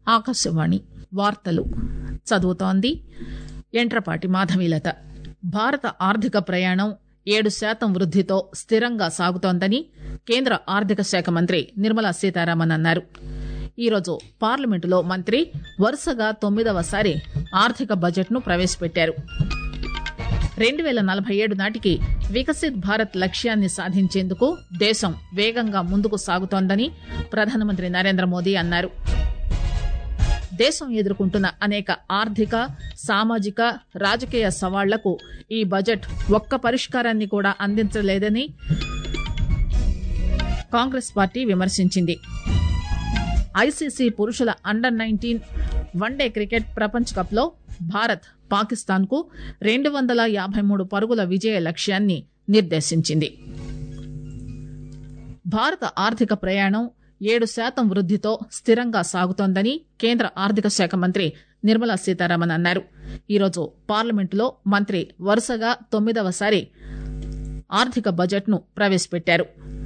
ఆకాశవాణి వార్తలు చదువుతోంది ఎంట్రపాటి మాధవీలత భారత ఆర్థిక ప్రయాణం ఏడు శాతం వృద్దితో స్థిరంగా సాగుతోందని కేంద్ర ఆర్థిక శాఖ మంత్రి నిర్మలా సీతారామన్ అన్నారు ఈరోజు పార్లమెంటులో మంత్రి వరుసగా తొమ్మిదవసారి ఆర్థిక బడ్జెట్ను ప్రవేశపెట్టారు రెండు పేల నలభై ఏడు నాటికి వికసిత్ భారత్ లక్ష్యాన్ని సాధించేందుకు దేశం వేగంగా ముందుకు సాగుతోందని ప్రధానమంత్రి నరేంద్ర మోదీ అన్నారు దేశం ఎదుర్కొంటున్న అనేక ఆర్థిక సామాజిక రాజకీయ సవాళ్లకు ఈ బడ్జెట్ ఒక్క పరిష్కారాన్ని కూడా అందించలేదని కాంగ్రెస్ పార్టీ విమర్శించింది ఐసీసీ పురుషుల అండర్ నైన్టీన్ వన్డే క్రికెట్ ప్రపంచ కప్లో భారత్ పాకిస్తాన్ కు రెండు వందల యాభై మూడు పరుగుల విజయ లక్ష్యాన్ని నిర్దేశించింది భారత ఆర్థిక ప్రయాణం ఏడు శాతం వృద్దితో స్థిరంగా సాగుతోందని కేంద్ర ఆర్థిక శాఖ మంత్రి నిర్మలా సీతారామన్ అన్నారు ఈరోజు పార్లమెంటులో మంత్రి వరుసగా తొమ్మిదవసారి ఆర్థిక బడ్జెట్ను ప్రవేశపెట్టారు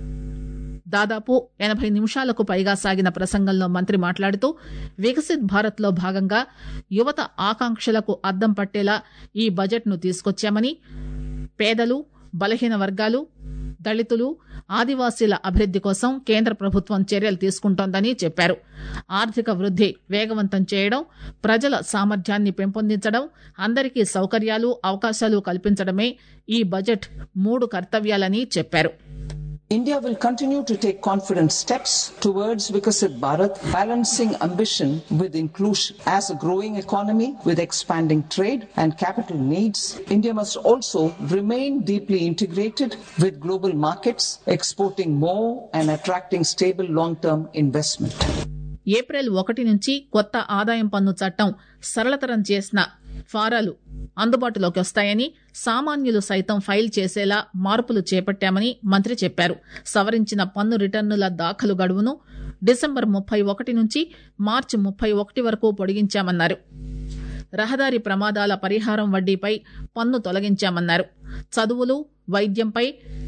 దాదాపు ఎనభై నిమిషాలకు పైగా సాగిన ప్రసంగంలో మంత్రి మాట్లాడుతూ వికసిత్ భారత్ లో భాగంగా యువత ఆకాంక్షలకు అద్దం పట్టేలా ఈ బడ్జెట్ను తీసుకొచ్చామని పేదలు బలహీన వర్గాలు దళితులు ఆదివాసీల అభివృద్ది కోసం కేంద్ర ప్రభుత్వం చర్యలు తీసుకుంటోందని చెప్పారు ఆర్థిక వృద్ది వేగవంతం చేయడం ప్రజల సామర్థ్యాన్ని పెంపొందించడం అందరికీ సౌకర్యాలు అవకాశాలు కల్పించడమే ఈ బడ్జెట్ మూడు కర్తవ్యాలని చెప్పారు India will continue to take confident steps towards Vikasit Bharat, balancing ambition with inclusion. As a growing economy with expanding trade and capital needs, India must also remain deeply integrated with global markets, exporting more and attracting stable long-term investment. April ఒకటి నుంచి కొత్త ఆదాయం పన్ను చట్టం సరళతరం చేసిన ఫారాలు అందుబాటులోకి వస్తాయని సామాన్యులు సైతం ఫైల్ చేసేలా మార్పులు చేపట్టామని మంత్రి చెప్పారు సవరించిన పన్ను రిటర్నుల దాఖలు గడువును డిసెంబర్ ముప్పై ఒకటి నుంచి మార్చి ముప్పై ఒకటి వరకు పొడిగించామన్నారు రహదారి ప్రమాదాల పరిహారం వడ్డీపై పన్ను తొలగించామన్నారు చదువులు వైద్యంపై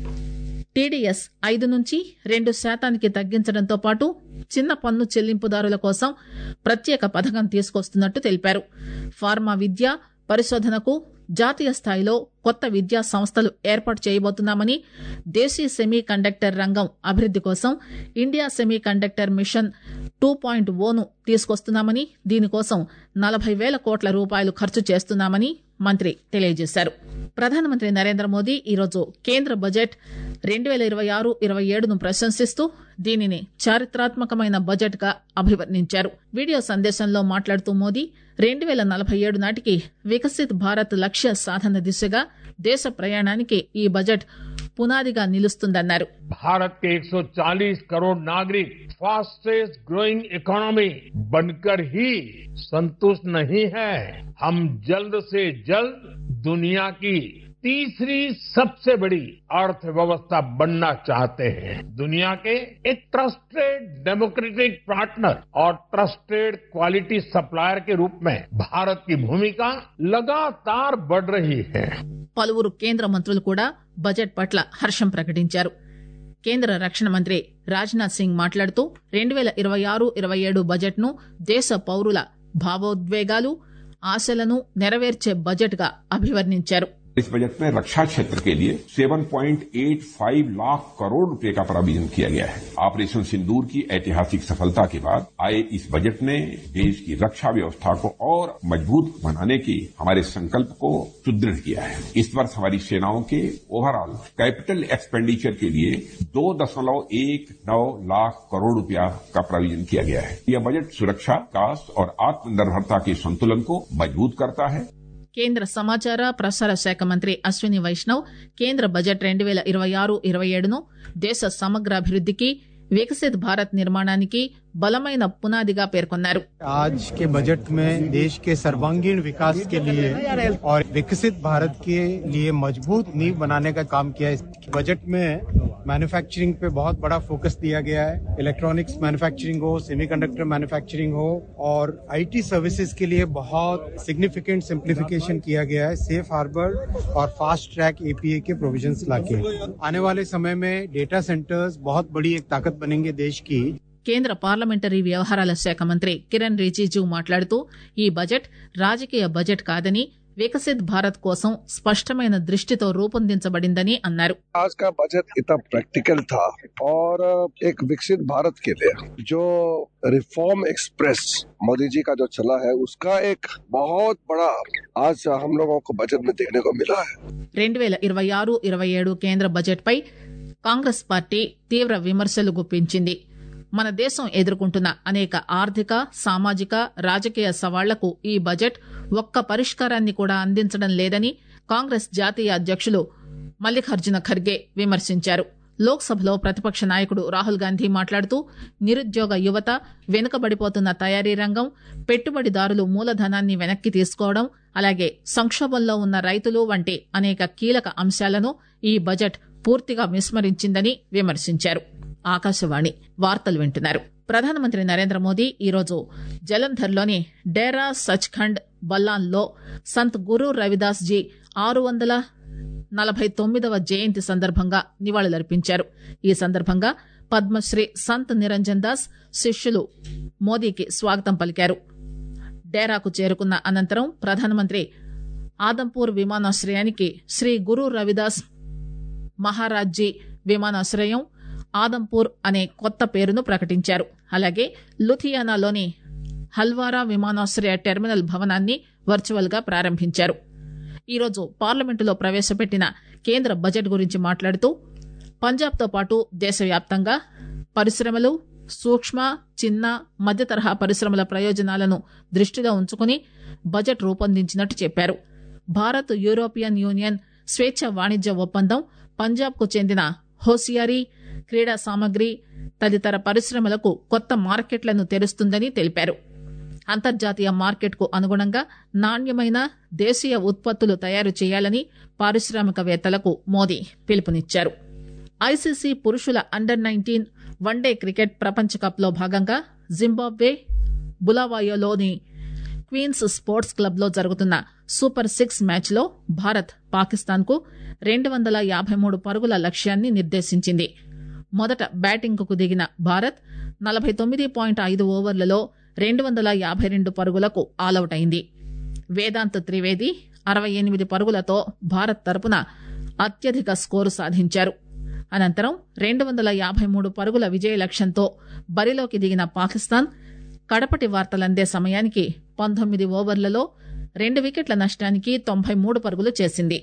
టీడీఎస్ ఐదు నుంచి రెండు శాతానికి తగ్గించడంతో పాటు చిన్న పన్ను చెల్లింపుదారుల కోసం ప్రత్యేక పథకం తీసుకొస్తున్నట్టు తెలిపారు ఫార్మా విద్య పరిశోధనకు జాతీయ స్థాయిలో కొత్త విద్యా సంస్థలు ఏర్పాటు చేయబోతున్నామని దేశీ సెమీ కండక్టర్ రంగం అభివృద్ది కోసం India semiconductor mission two point ఓను తీసుకొస్తున్నామని దీనికోసం నలభై వేల కోట్ల రూపాయలు ఖర్చు చేస్తున్నామని మంత్రి తెలియజేశారు ప్రధానమంత్రి నరేంద్ర మోదీ ఈరోజు కేంద్ర బడ్జెట్ రెండు వేల ఇరవై ఆరు ఇరవై ఏడును ప్రశంసిస్తూ దీనిని చారిత్రాత్మకమైన బడ్జెట్ గా అభివర్ణించారు వీడియో సందేశంలో మాట్లాడుతూ మోదీ రెండు వేల నలభై ఏడు నాటికి వికసిత్ భారత్ లక్ష్య సాధన దిశగా దేశ ప్రయాణానికి ఈ బడ్జెట్ పునాదిగా నిలుస్తుందన్నారు भारत के 140 करोड़ नागरिक फास्टेस्ट ग्रोइंग इकोनॉमी बनकर ही संतुष्ट नहीं है हम जल्द से जल्द दुनिया की तीसरी सबसे बड़ी अर्थव्यवस्था बनना चाहते हैं दुनिया के एक ट्रस्टेड डेमोक्रेटिक पार्टनर और ट्रस्टेड क्वालिटी सप्लायर के रूप में भारत की भूमिका लगातार बढ़ रही है పలువురు కేంద్ర మంత్రులు కూడా బడ్జెట్ పట్ల హర్షం ప్రకటించారు కేంద్ర రక్షణ మంత్రి రాజ్నాథ్ సింగ్ మాట్లాడుతూ రెండు వేల ఇరవై ఆరు ఇరవై ఏడు బడ్జెట్ ను దేశ పౌరుల భావోద్వేగాలు ఆశలను నెరవేర్చే బడ్జెట్ గా అభివర్ణించారు इस बजट में रक्षा क्षेत्र के लिए 7.85 लाख करोड़ रुपए का प्रावधान किया गया है ऑपरेशन सिंदूर की ऐतिहासिक सफलता के बाद आए इस बजट ने देश की रक्षा व्यवस्था को और मजबूत बनाने की हमारे संकल्प को सुदृढ़ किया है इस वर्ष हमारी सेनाओं के ओवरऑल कैपिटल एक्सपेंडिचर के लिए दो दशमलव एक नौ लाख करोड़ रुपया का प्रावधान किया गया है यह बजट सुरक्षा विकास और आत्मनिर्भरता के संतुलन को मजबूत करता है కేంద్ర సమాచార ప్రసార శాఖ మంత్రి అశ్విని వైష్ణవ్ కేంద్ర బడ్జెట్ రెండు వేల ఇరవై ఆరు ఇరవై ఏడును దేశ సమగ్రాభివృద్దికి వికసిత్ భారత్ నిర్మాణానికి బలమైన పునాదిగా పేర్కొన్నారు आज के बजट में देश के सर्वांगीण विकास के लिए और विकसित भारत के लिए मजबूत नींव बनाने का काम किया है इस बजट में मैन्युफैक्चरिंग पे बहुत बड़ा फोकस दिया गया है इलेक्ट्रॉनिक्स मैन्युफैक्चरिंग हो सेमीकंडक्टर मैन्युफैक्चरिंग हो और आईटी सर्विसेज के लिए बहुत सिग्निफिकेंट सिंप्लीफिकेशन किया गया है सेफ हार्बर और फास्ट ट्रैक एपीए के प्रोविजंस लाके आने वाले समय में डेटा सेंटर्स बहुत बड़ी एक ताकत बनेंगे देश की కేంద్ర పార్లమెంటరీ వ్యవహారాల శాఖ మంత్రి కిరణ్ రిజిజు మాట్లాడుతూ ఈ బడ్జెట్ రాజకీయ బడ్జెట్ కాదని వికసిత్ భారత్ కోసం స్పష్టమైన దృష్టితో రూపొందించబడిందని అన్నారు आज का बजट इतना प्रैक्टिकल था और एक विकसित भारत के लिए जो रिफॉर्म एक्सप्रेस मोदी जी का जो चला है उसका एक बहुत बड़ा आज हम लोगों को बजट में देखने को मिला है రెండు వేల ఇరవై ఆరు ఇరవై ఏడు కేంద్ర బడ్జెట్పై కాంగ్రెస్ పార్టీ తీవ్ర విమర్శలు గుప్పించింది మన దేశం ఎదుర్కొంటున్న అనేక ఆర్థిక సామాజిక రాజకీయ సవాళ్లకు ఈ బడ్జెట్ ఒక్క పరిష్కారాన్ని కూడా అందించడం లేదని కాంగ్రెస్ జాతీయ అధ్యక్షులు మల్లికార్జున ఖర్గే విమర్శించారు లోక్సభలో ప్రతిపక్ష నాయకుడు రాహుల్ గాంధీ మాట్లాడుతూ నిరుద్యోగ యువత వెనుకబడిపోతున్న తయారీ రంగం పెట్టుబడిదారులు మూలధనాన్ని వెనక్కి తీసుకోవడం అలాగే సంక్షోభంలో ఉన్న రైతులు వంటి అనేక కీలక అంశాలను ఈ బడ్జెట్ పూర్తిగా విస్మరించిందని విమర్శించారు ఆకాశవాణి వార్తలు వింటున్నారు ప్రధానమంత్రి నరేంద్ర మోదీ ఈరోజు జలంధర్లోని డేరా సచ్ఖండ్ బల్లాన్లో సంత్ గురు రవిదాస్ జీ ఆరు వందల నలభై తొమ్మిదవ జయంతి సందర్భంగా నివాళులర్పించారు ఈ సందర్భంగా పద్మశ్రీ సంత్ నిరంజన్ దాస్ శిష్యులు మోదీకి స్వాగతం పలికారు డేరాకు చేరుకున్న అనంతరం ప్రధానమంత్రి ఆదంపూర్ విమానాశ్రయానికి శ్రీ గురు రవిదాస్ మహారాజ్జీ విమానాశ్రయం ఆదంపూర్ అనే కొత్త పేరును ప్రకటించారు అలాగే లుథియానాలోని హల్వారా విమానాశ్రయ టెర్మినల్ భవనాన్ని వర్చువల్ గా ప్రారంభించారు ఈరోజు పార్లమెంటులో ప్రవేశపెట్టిన కేంద్ర బడ్జెట్ గురించి మాట్లాడుతూ పంజాబ్తో పాటు దేశవ్యాప్తంగా పరిశ్రమలు సూక్ష్మ చిన్న మధ్య తరహా పరిశ్రమల ప్రయోజనాలను దృష్టిలో ఉంచుకుని బడ్జెట్ రూపొందించినట్టు చెప్పారు భారత్ యూరోపియన్ యూనియన్ స్వేచ్ఛ వాణిజ్య ఒప్పందం పంజాబ్కు చెందిన హోసియారీ క్రీడా సామగ్రి తదితర పరిశ్రమలకు కొత్త మార్కెట్లను తెరుస్తుందని తెలిపారు అంతర్జాతీయ మార్కెట్కు అనుగుణంగా నాణ్యమైన దేశీయ ఉత్పత్తులు తయారు చేయాలని పారిశ్రామికవేత్తలకు మోదీ పిలుపునిచ్చారు ఐసీసీ పురుషుల అండర్ నైన్టీన్ వన్డే క్రికెట్ ప్రపంచ కప్లో భాగంగా జింబాబ్వే బులావాయోలోని క్వీన్స్ స్పోర్ట్స్ క్లబ్లో జరుగుతున్న సూపర్ సిక్స్ మ్యాచ్లో భారత్ పాకిస్తాన్కు రెండు వందల యాభై మూడు పరుగుల లక్ష్యాన్ని నిర్దేశించింది మొదట బ్యాటింగ్కు దిగిన భారత్ నలభై తొమ్మిది పాయింట్ ఐదు ఓవర్లలో రెండు వందల యాభై రెండు పరుగులకు ఆలౌట్ అయింది వేదాంత్ త్రివేది అరవై ఎనిమిది పరుగులతో భారత్ తరపున అత్యధిక స్కోరు సాధించారు అనంతరం రెండు వందల యాభై మూడు పరుగుల విజయ లక్ష్యంతో బరిలోకి దిగిన పాకిస్తాన్ కడపటి వార్తలందే సమయానికి పంతొమ్మిది ఓవర్లలో రెండు వికెట్ల నష్టానికి తొంభై మూడు పరుగులు చేసింది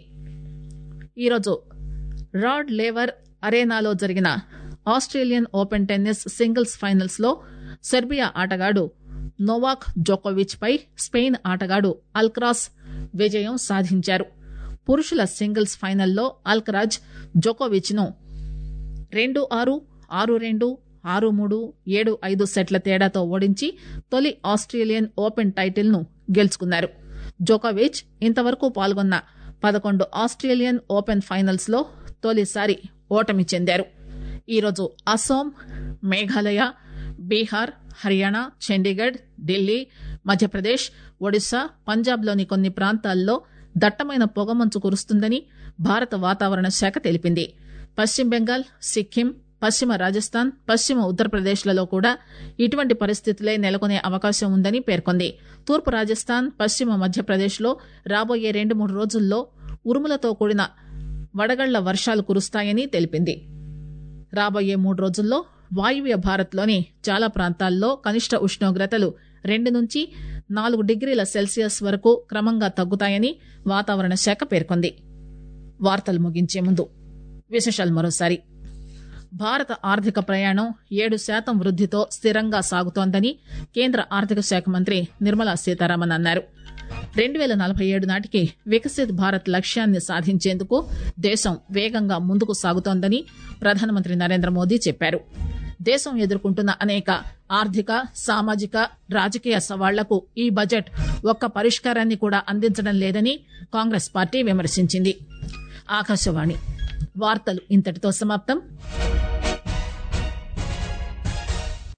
ఈరోజు రాడ్ లేవర్ అరేనాలో జరిగిన Australian Open tennis singles finals లో సెర్బియా ఆటగాడు నోవాక్ జోకోవిచ్ పై స్పెయిన్ ఆటగాడు అల్క్రాస్ విజయం సాధించారు పురుషుల సింగిల్స్ ఫైనల్లో అల్క్రాజ్ జోకోవిచ్ ను రెండు ఆరు ఆరు రెండు ఆరు మూడు ఏడు ఐదు సెట్ల తేడాతో ఓడించి తొలి ఆస్ట్రేలియన్ ఓపెన్ టైటిల్ ను గెలుచుకున్నారు జోకోవిచ్ ఇంతవరకు పాల్గొన్న పదకొండు ఆస్ట్రేలియన్ ఓపెన్ ఫైనల్స్ లో తొలిసారి ఓటమి చెందారు ఈరోజు అస్సాం మేఘాలయ బీహార్ హర్యానా చండీగఢ్ ఢిల్లీ మధ్యప్రదేశ్ ఒడిశా పంజాబ్లోని కొన్ని ప్రాంతాల్లో దట్టమైన పొగమంచు కురుస్తుందని భారత వాతావరణ శాఖ తెలిపింది పశ్చిమ బెంగాల్ సిక్కిం పశ్చిమ రాజస్థాన్ పశ్చిమ ఉత్తరప్రదేశ్లలో కూడా ఇటువంటి పరిస్థితులే నెలకొనే అవకాశం ఉందని పేర్కొంది తూర్పు రాజస్థాన్ పశ్చిమ మధ్యప్రదేశ్లో రాబోయే రెండు మూడు రోజుల్లో ఉరుములతో కూడిన వడగళ్ల వర్షాలు కురుస్తాయని తెలిపింది రాబోయే మూడు రోజుల్లో వాయువ్య భారత్లోని చాలా ప్రాంతాల్లో కనిష్ట ఉష్ణోగ్రతలు రెండు నుంచి నాలుగు డిగ్రీల సెల్సియస్ వరకు క్రమంగా తగ్గుతాయని వాతావరణ శాఖ పేర్కొంది వార్తలు ముగించే ముందు విశేషాలు మరోసారి భారత ఆర్థిక ప్రయాణం ఏడు శాతం వృద్దితో స్థిరంగా సాగుతోందని కేంద్ర ఆర్థిక శాఖ మంత్రి నిర్మలా సీతారామన్ అన్నారు రెండు వేల నలభై ఏడు నాటికి వికసిత్ భారత్ లక్ష్యాన్ని సాధించేందుకు దేశం వేగంగా ముందుకు సాగుతోందని ప్రధానమంత్రి నరేంద్ర మోదీ చెప్పారు దేశం ఎదుర్కొంటున్న అనేక ఆర్థిక సామాజిక రాజకీయ సవాళ్లకు ఈ బడ్జెట్ ఒక్క పరిష్కారాన్ని కూడా అందించడం లేదని కాంగ్రెస్ పార్టీ విమర్శించింది ఆకాశవాణి వార్తలు ఇంతటితో సమాప్తం